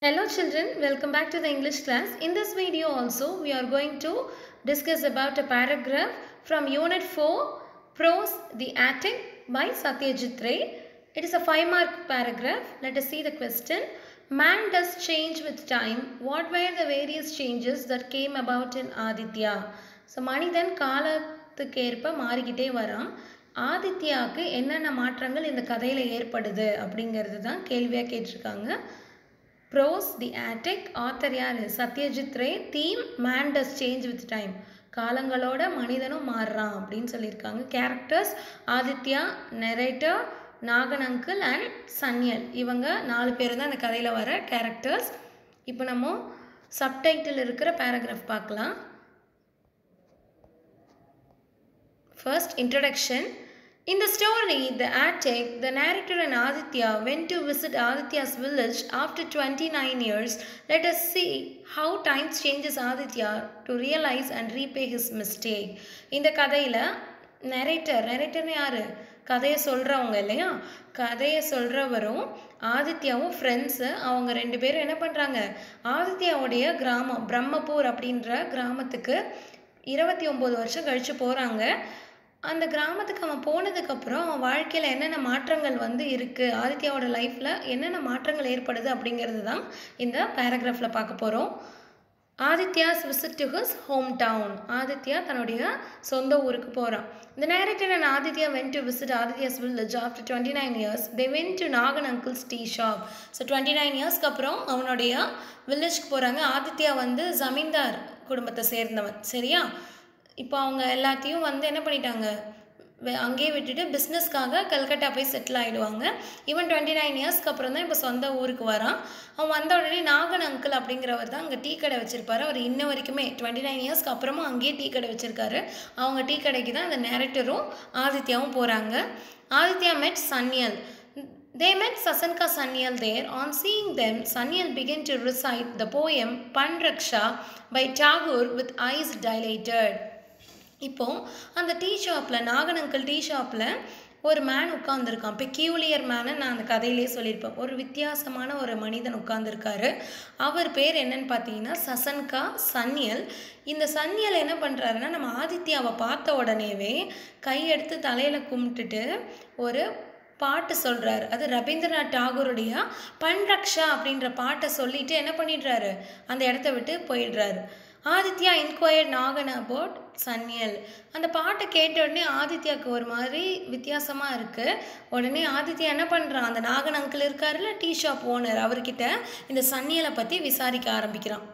Hello children, welcome back to the English class. In this video also we are going to discuss about a paragraph from Unit 4 Prose the Attic by Satyajit Ray. It is a 5 mark paragraph. Let us see the question. Man does change with time. What were the various changes that came about in Aditya? So மனிதன் காலத்துக்கு ஏற்ப மாறிக்கிட்டே வரான் ஆதித்யாவுக்கு என்னென்ன மாற்றங்கள் இந்த கதையில் ஏற்படுது அப்படிங்கிறது தான் கேள்வியாக கேட்டிருக்காங்க ப்ரோஸ் தி ஆட்டிக் ஆத்தர் யார் Satyajit Ray theme man does change with time காலங்களோட மனிதனும் மாறுறான் அப்படின்னு சொல்லியிருக்காங்க characters Aditya narrator Nagen uncle and Sanyal இவங்க நாலு பேர் தான் இந்த கதையில் வர கேரக்டர்ஸ் இப்போ நம்ம சப்டைட்டில் இருக்கிற பேராகிராஃப் பார்க்கலாம் First, introduction. In the story, The Attic, the narrator and Aditya went to visit Aditya's village after 29 years. Let us see how time changes Aditya to realize and repay his mistake. இந்த கதையில் narrator நெரேட்டர்னு யார் கதையை சொல்கிறவங்க இல்லையா கதையை சொல்கிறவரும் ஆதித்யாவும் friends அவங்க ரெண்டு பேரும் என்ன பண்ணுறாங்க ஆதித்யாவுடைய கிராமம் பிரம்மபூர் அப்படின்ற கிராமத்துக்கு இருபத்தி ஒம்பது வருஷம் கழித்து போகிறாங்க அந்த கிராமத்துக்கு அவன் போனதுக்கப்புறம் அவன் வாழ்க்கையில் என்னென்ன மாற்றங்கள் வந்து இருக்குது ஆதித்யாவோட லைஃப்பில் என்னென்ன மாற்றங்கள் ஏற்படுது அப்படிங்கிறது தான் இந்த பேராகிராஃபில் பார்க்க போகிறோம் Aditya's visit to his home town Aditya தன்னுடைய சொந்த ஊருக்கு போகிறான் இந்த நேரத்தில் நான் Aditya went to visit Aditya's village after twenty nine years they went to Nagen uncle's tea shop so twenty nine இயர்ஸ்க்கு அப்புறம் அவனுடைய வில்லேஜ்க்கு போகிறாங்க ஆதித்யா வந்து ஜமீன்தார் குடும்பத்தை சேர்ந்தவன் சரியா இப்போ அவங்க எல்லாத்தையும் வந்து என்ன பண்ணிட்டாங்க அங்கேயே விட்டுட்டு பிஸ்னஸ்க்காக கல்கட்டா போய் செட்டில் ஆகிடுவாங்க ஈவன் டுவெண்ட்டி நைன் இயர்ஸ்க்கு அப்புறம் தான் இப்போ சொந்த ஊருக்கு வரான் அவன் வந்த உடனே நாகன் அங்கிள் அப்படிங்கிறவர் தான் அங்கே டீ கடை வச்சுருப்பாரு அவர் இன்ன வரைக்குமே டுவெண்ட்டி நைன் இயர்ஸ்க்கு அப்புறமும் அங்கேயே டீ கடை வச்சுருக்காரு அவங்க டீ கடைக்கு தான் அந்த நேரக்டரும் ஆதித்யாவும் போகிறாங்க ஆதித்யா மெட் சன்யல் They met Sasanka Sanyal there. On seeing them, Sanyal began to recite the poem Panraksha by Tagore with eyes dilated. இப்போ அந்த டீ ஷாப்பில் நாகன் அங்கிள் டீ ஷாப்பில் ஒரு மேன் உட்காந்துருக்கான் பெக்யூலியர் மேனை நான் அந்த கதையிலே சொல்லியிருப்பேன் ஒரு வித்தியாசமான ஒரு மனிதன் உட்காந்துருக்காரு அவர் பேர் என்னன்னு பார்த்தீங்கன்னா சசன்கா சன்யல் இந்த சன்யல் என்ன பண்ணுறாருன்னா நம்ம ஆதித்யாவை பார்த்த உடனேவே கையெடுத்து தலையில் கும்பிட்டுட்டு ஒரு பாட்டு சொல்கிறாரு அது ரவீந்திரநாத் டாகூருடைய பன்ரக்ஷா அப்படின்ற பாட்டை சொல்லிட்டு என்ன பண்ணிடுறாரு அந்த இடத்த விட்டு போயிடுறாரு ஆதித்யா இன்கொயர் நாகன் அபவுட் சன்யல் அந்த பாட்டை கேட்ட உடனே ஆதித்யாவுக்கு ஒரு மாதிரி வித்தியாசமாக இருக்குது உடனே ஆதித்யா என்ன பண்ணுறான் அந்த நாகன் அங்கிள் இருக்காருல்ல டீ ஷாப் ஓனர் அவர்கிட்ட இந்த சன்னியலை பற்றி விசாரிக்க ஆரம்பிக்கிறான்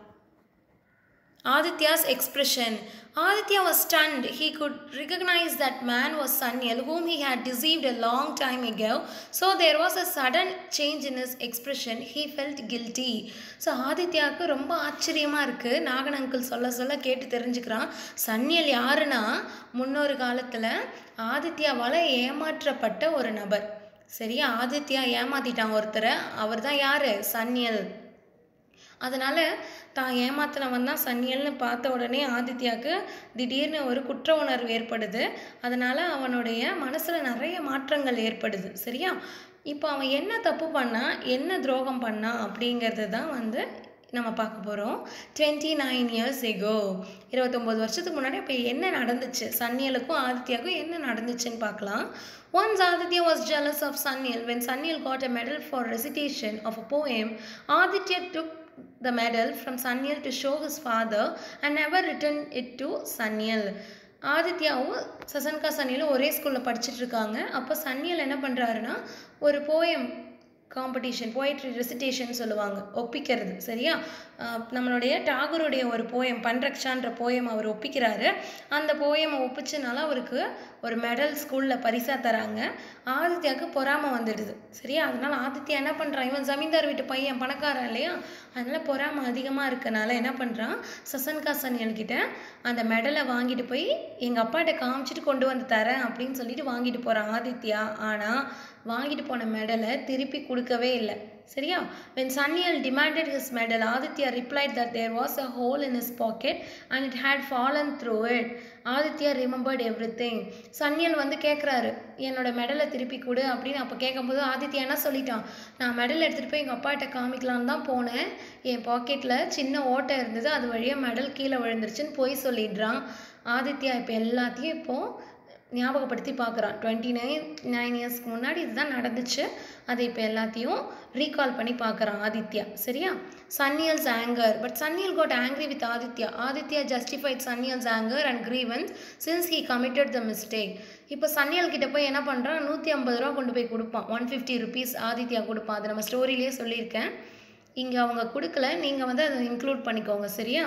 Aditya's expression. Aditya was stunned. He could recognize that man was Sanyal, whom he had deceived a long time ago. So there was a sudden change in his expression. He felt guilty. So ஆதித்யாவுக்கு ரொம்ப ஆச்சரியமாக இருக்குது Nagan uncle சொல்ல சொல்ல கேட்டு தெரிஞ்சுக்கிறான் சன்னியல் யாருன்னா முன்னொரு காலத்தில் ஆதித்யாவால் ஏமாற்றப்பட்ட ஒரு நபர் சரியா ஆதித்யா ஏமாத்திட்டான் ஒருத்தரை அவர் தான் யார் சன்னியல் அதனால் தான் ஏமாத்தினவன் தான் சன்னியல்னு பார்த்த உடனே ஆதித்யாவுக்கு திடீர்னு ஒரு குற்ற உணர்வு ஏற்படுது அதனால் அவனுடைய மனசில் நிறைய மாற்றங்கள் ஏற்படுது சரியா இப்போ அவன் என்ன தப்பு பண்ணான் என்ன துரோகம் பண்ணான் அப்படிங்கிறது தான் வந்து நம்ம பார்க்க போகிறோம் டுவெண்ட்டி நைன் இயர்ஸ் எகோ இருபத்தொம்போது வருஷத்துக்கு முன்னாடி இப்போ என்ன நடந்துச்சு சன்னியலுக்கும் ஆதித்யாவுக்கும் என்ன நடந்துச்சுன்னு பார்க்கலாம் Once Aditya was jealous of Sanyal. When Sanyal got a medal for recitation of a poem, Aditya took the medal from Sanyal to show his father and never returned it to Sanyal. ஆதித்யாவும் சசன்கா சன்னியலும் ஒரே ஸ்கூலில் படிச்சுட்டு இருக்காங்க அப்போ சன்னியல் என்ன பண்ணுறாருன்னா ஒரு poem competition poetry recitation சொல்லுவாங்க ஒப்பிக்கிறது சரியா நம்மளுடைய டாகருடைய ஒரு போயம் பன்ரக்ஷான்ற போயம் அவர் ஒப்பிக்கிறாரு அந்த போயமை ஒப்பிச்சனால அவருக்கு ஒரு மெடல் ஸ்கூலில் பரிசாக தராங்க ஆதித்யாவுக்கு பொறாமை வந்துடுது சரியா அதனால் ஆதித்யா என்ன பண்ணுறான் இவன் ஜமீன்தார் வீட்டு பையன் பணக்காரன் இல்லையா அதனால் பொறாமை அதிகமாக இருக்கனால என்ன பண்ணுறான் சசன்கா சன்யன்கிட்ட அந்த மெடலை வாங்கிட்டு போய் எங்கள் அப்பாட்ட காமிச்சிட்டு கொண்டு வந்து தரேன் அப்படின்னு சொல்லிட்டு வாங்கிட்டு போகிறான் ஆதித்யா ஆனால் வாங்கிட்டு போன மெடலை திருப்பி கொடுக்கவே இல்லை சரியா when Sanyal demanded his medal Aditya replied that there was a hole in his pocket and it had fallen through it Aditya remembered everything Sanyal வந்து கேட்குறாரு என்னோட மெடலை திருப்பி கொடு அப்படின்னு அப்போ கேட்கும்போது ஆதித்யா என்ன சொல்லிட்டான் நான் மெடல் எடுத்துகிட்டு போய் எங்கள் அப்பாட்ட காமிக்கலான்னு தான் போனேன் என் பாக்கெட்டில் சின்ன ஓட்டை இருந்தது அது வழியாக மெடல் கீழே விழுந்துருச்சுன்னு போய் சொல்லிடுறான் ஆதித்யா இப்போ எல்லாத்தையும் இப்போது ஞாபகப்படுத்தி பார்க்குறான் டுவெண்ட்டி நைன் நைன் இயர்ஸ்க்கு முன்னாடி இதுதான் நடந்துச்சு அதை இப்போ எல்லாத்தையும் ரீகால் பண்ணி பார்க்குறான் ஆதித்யா சரியா Sanyal's anger but Sanyal got angry with Aditya Aditya justified Sanyal's anger and grievance since he committed the mistake இப்போ சன்னியல் கிட்ட போய் என்ன பண்ணுறான் நூற்றி ஐம்பது ரூபா கொண்டு போய் கொடுப்பான் ஒன் ஃபிஃப்டி ருபீஸ் ஆதித்யா கொடுப்பான் அது நம்ம ஸ்டோரியிலே சொல்லியிருக்கேன் இங்கே அவங்க கொடுக்கல நீங்கள் வந்து அதை இன்க்ளூட் பண்ணிக்கோங்க சரியா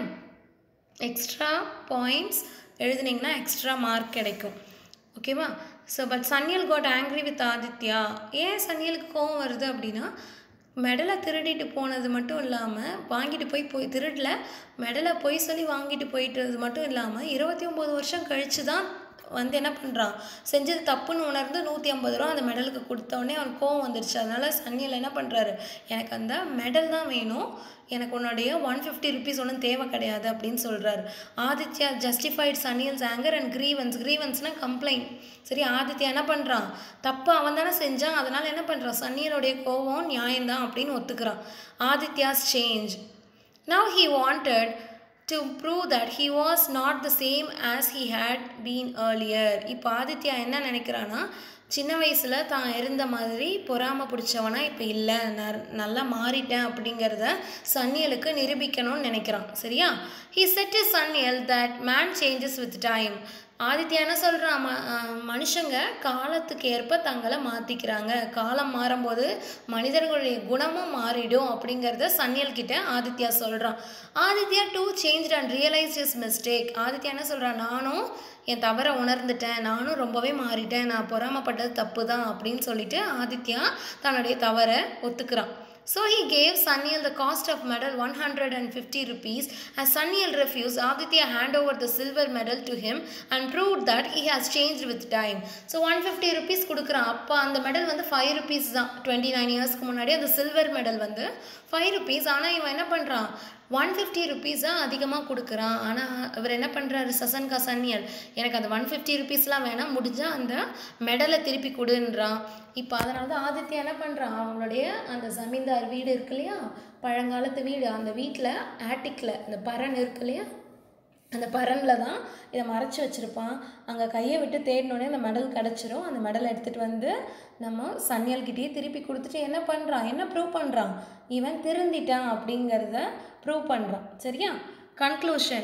எக்ஸ்ட்ரா பாயிண்ட்ஸ் எழுதுனீங்கன்னா எக்ஸ்ட்ரா மார்க் கிடைக்கும் ஓகேவா so but Sanyal got angry with Aditya ஏன் சன்னியலுக்கு கோவம் வருது அப்படின்னா மெடலை திருடிட்டு போனது மட்டும் இல்லாமல் வாங்கிட்டு போய் போய் திருடல மெடலை போய் சொல்லி வாங்கிட்டு போயிட்டது மட்டும் இல்லாமல் இருபத்தி ஒம்பது வருஷம் கழித்து தான் வந்து என்ன பண்ணுறான் செஞ்சது தப்புன்னு உணர்ந்து நூற்றி ஐம்பது ரூபா அந்த மெடலுக்கு கொடுத்தோடனே அவனுக்கு கோவம் வந்துடுச்சு அதனால் சன்னியில் என்ன பண்ணுறாரு எனக்கு அந்த மெடல் தான் வேணும் எனக்கு உன்னுடைய ஒன் ஃபிஃப்டி ருபீஸ் ஒன்றும் தேவை கிடையாது அப்படின்னு சொல்கிறாரு Aditya justified Sanyal's anger and grievance கிரீவன்ஸ்னால் கம்ப்ளைண்ட் சரி ஆதித்யா என்ன பண்ணுறான் தப்பு அவன் தானே செஞ்சான் அதனால் என்ன பண்ணுறான் சன்னியலுடைய கோவம் நியாயம்தான் அப்படின்னு ஒத்துக்கிறான் Aditya's change Now he wanted to prove that he was not the same as he had been earlier. இப்போ ஆதித்யா என்ன நினைக்கிறான்னா சின்ன வயசில் தான் இருந்த மாதிரி பொறாம பிடிச்சவனா இப்போ இல்லை நான் நல்லா மாறிட்டேன் அப்படிங்கிறத சன்னியலுக்கு நிரூபிக்கணும்னு நினைக்கிறான் சரியா he said to சன்னியல் that man changes with time Aditya என்ன சொல்கிறான் ம அஹ் மனுஷங்க காலத்துக்கு ஏற்ப தங்களை மாற்றிக்கிறாங்க காலம் மாறும்போது மனிதர்களுடைய குணமும் மாறிடும் அப்படிங்கிறத சன்னியல் கிட்ட ஆதித்யா சொல்கிறான் Aditya to change and realise is mistake Aditya என்ன சொல்கிறான் நானும் என் தவறை உணர்ந்துட்டேன் நானும் ரொம்பவே மாறிட்டேன் நான் பொறாமப்பட்டது தப்பு தான் அப்படின்னு சொல்லிட்டு ஆதித்யா தன்னுடைய தவறை ஒத்துக்கிறான் So he gave Sanyal the cost of medal 150 rupees. As Sanyal refused, Aditya hand over the silver medal to him and proved that he has changed with time. So 150 rupees கொடுக்குறான் அப்போ அந்த மெடல் வந்து five rupees தான் twenty nine இயர்ஸ்க்கு முன்னாடி அந்த silver medal வந்து five rupees ஆனால் இவன் என்ன பண்ணுறான் ஒன் ஃபிஃப்டி ருபீஸாக அதிகமாக கொடுக்குறான் ஆனால் இவர் என்ன பண்ணுறாரு சசன்கா சன்னியல் எனக்கு அந்த ஒன் ஃபிஃப்டி ருபீஸ்லாம் வேணாம் முடிஞ்சால் அந்த மெடலை திருப்பி கொடுன்றான் இப்போ அதனால தான் ஆதித்யா என்ன பண்ணுறான் அவங்களுடைய அந்த ஜமீன்தார் வீடு இருக்கு இல்லையா பழங்காலத்து வீடு அந்த வீட்டில் ஆட்டிக்கில் அந்த பரன் இருக்கு இல்லையா அந்த பரனில் தான் இதை மறைச்சி வச்சுருப்பான் அங்கே கையை விட்டு தேடினோடனே அந்த மெடல் கிடச்சிரும் அந்த மெடல் எடுத்துகிட்டு வந்து நம்ம சன்னியல்கிட்டயே திருப்பி கொடுத்துட்டு என்ன பண்ணுறான் என்ன ப்ரூவ் பண்ணுறான் இவன் திருந்திட்டான் அப்படிங்கிறத ப்ரூவ் பண்ணுறான் சரியா conclusion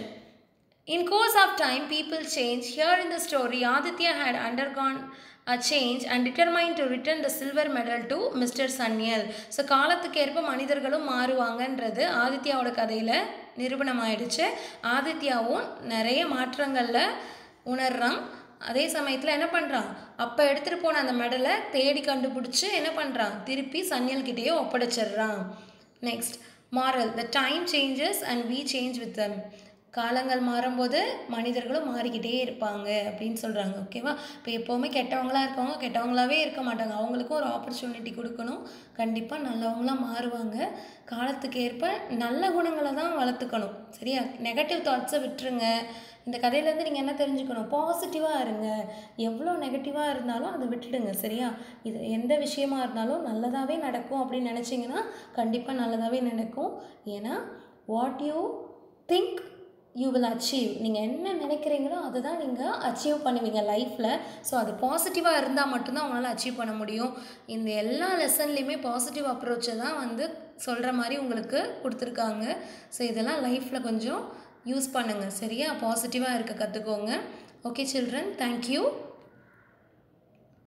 In course of time, people change. Here in the story, Aditya had undergone a change and determined to return the silver medal to Mr. Sanyal. So காலத்துக்கு ஏற்ப மனிதர்களும் மாறுவாங்கன்றது ஆதித்யாவோட கதையில் நிரூபணமாயிடுச்சு ஆதித்யாவும் நிறைய மாற்றங்களில் உணர்றான் அதே சமயத்தில் என்ன பண்ணுறான் அப்போ எடுத்துகிட்டு போன அந்த மெடலை தேடி கண்டுபிடிச்சி என்ன பண்ணுறான் திருப்பி சன்னியல்கிட்டயே ஒப்படைச்சிடுறான் next moral the time changes and we change with them காலங்கள் மாறும்போது மனிதர்களும் மாறிக்கிட்டே இருப்பாங்க அப்படின்னு சொல்கிறாங்க ஓகேவா இப்போ எப்போவுமே கெட்டவங்களா இருக்கவங்க கெட்டவங்களாவே இருக்க மாட்டாங்க அவங்களுக்கும் ஒரு ஆப்பர்ச்சுனிட்டி கொடுக்கணும் கண்டிப்பாக நல்லவங்களாம் மாறுவாங்க காலத்துக்கு ஏற்ப நல்ல குணங்களை தான் வளர்த்துக்கணும் சரியா நெகட்டிவ் தாட்ஸை விட்டுருங்க இந்த கதையிலேருந்து நீங்கள் என்ன தெரிஞ்சுக்கணும் பாசிட்டிவாக இருங்க எவ்வளோ நெகட்டிவாக இருந்தாலும் அதை விட்டுடுங்க சரியா இது எந்த விஷயமா இருந்தாலும் நல்லதாகவே நடக்கும் அப்படின்னு நினச்சிங்கன்னா கண்டிப்பாக நல்லதாகவே நடக்கும் ஏன்னா what you think you will achieve நீங்கள் என்ன நினைக்கிறீங்களோ அதை தான் நீங்கள் அச்சீவ் பண்ணுவீங்க லைஃப்பில் ஸோ அது பாசிட்டிவாக இருந்தால் மட்டும்தான் உங்களால் அச்சீவ் பண்ண முடியும் இந்த எல்லா லெசன்லேயுமே பாசிட்டிவ் அப்ரோச்சை தான் வந்து சொல்கிற மாதிரி உங்களுக்கு கொடுத்துருக்காங்க ஸோ இதெல்லாம் லைஃப்பில் கொஞ்சம் யூஸ் பண்ணுங்கள் சரியா பாசிட்டிவாக இருக்க கற்றுக்கோங்க ஓகே சில்ட்ரன் தேங்க்யூ